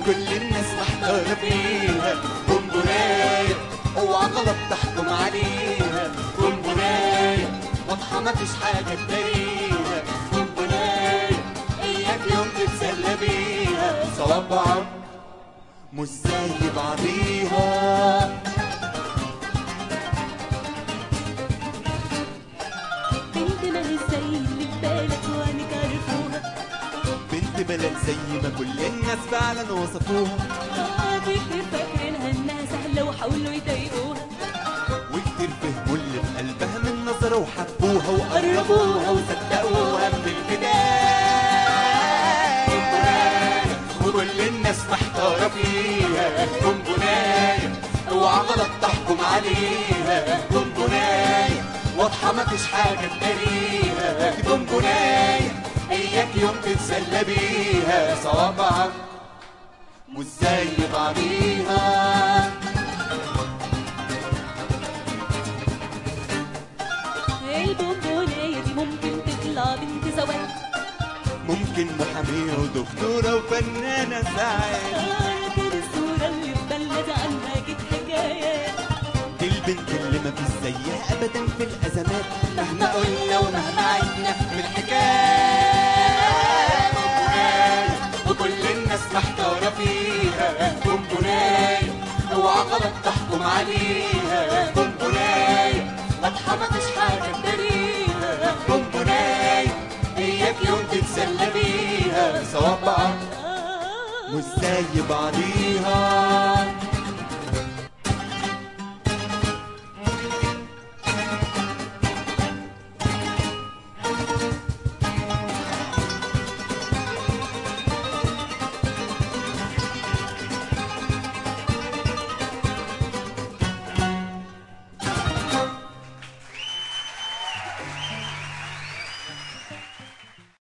وكل الناس محتارة فيها بونبوناية اوعى غلط تحكم عليها بونبوناية واضحة مفيش حاجة تداريها بونبوناية اياك يوم تتسلى بيها صوابعك مش زي بعضيها بنت ما هي زي اللي في بالك وعنك عرفوها بنت بلد زي ما كل الناس فعلا وصفوها آه كتير فاكرينها انها سهلة وحاولوا يضايقوها وكتير فهموا اللي في قلبها من نظرة وحبوها وقربوها وصدقوها من البداية وكل الناس محتارة فيها بونبوناية اوعى غلط تحكم عليها بونبوناية واضحة مفيش حاجة تداريها دي بونبوناية اياك يوم تتسلى بيها صوابعك مش زي بعضيها البونبوناية دي ممكن تطلع بنت زواج ممكن محامية ودكتورة وفنانة ساعات آه لكن الصورة اللي في بالنا دي عنها جت حكايات دي البنت اللي ما فيش زيها ابدا في الازمات مهما قلنا ومهما عدنا من الحكاية وكل الناس محتارة فيها بونبوناية اوعى غلط تحكم عليها بونبوناية واضحة مفيش حاجة تداريها بونبوناية اياك يوم تتسلى بيها صوابعك آه مش زي بعضيها